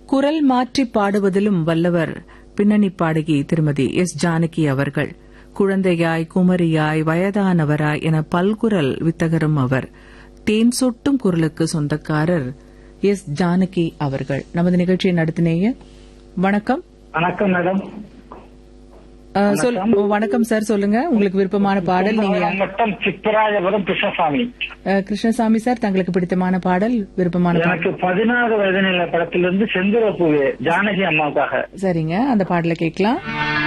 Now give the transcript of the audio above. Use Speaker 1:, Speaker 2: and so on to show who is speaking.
Speaker 1: குரல் மாற்றி பாடுவதிலும் வல்லவர் பின்னணி பாடகி திருமதி எஸ் ஜானகி அவர்கள் குழந்தையாய் குமரியாய் வயதானவராய் என பல்குரல் வித்தகரும் அவர் தேன் சொட்டும் குரலுக்கு சொந்தக்காரர் எஸ் ஜானகி அவர்கள் நமது நிகழ்ச்சியை நடத்தினேய வணக்கம்
Speaker 2: வணக்கம் மேடம்
Speaker 1: அஹ், சொல் வணக்கம் சார் சொல்லுங்க உங்களுக்கு விருப்பமான பாடல் நீங்க
Speaker 2: கும்பகோணம் வட்டம் சிப்பராஜபுரம் கிருஷ்ணசாமி
Speaker 1: அஹ், கிருஷ்ணசாமி சார் தங்களுக்கு பிடித்தமான பாடல் விருப்பமான பாடல்
Speaker 2: எனக்கு பதினாறு வயது நிலை படத்திலிருந்து செந்துர பூவே ஜானகி அம்மாவுக்காக
Speaker 1: சரிங்க அந்த பாடலை கேட்கலாம்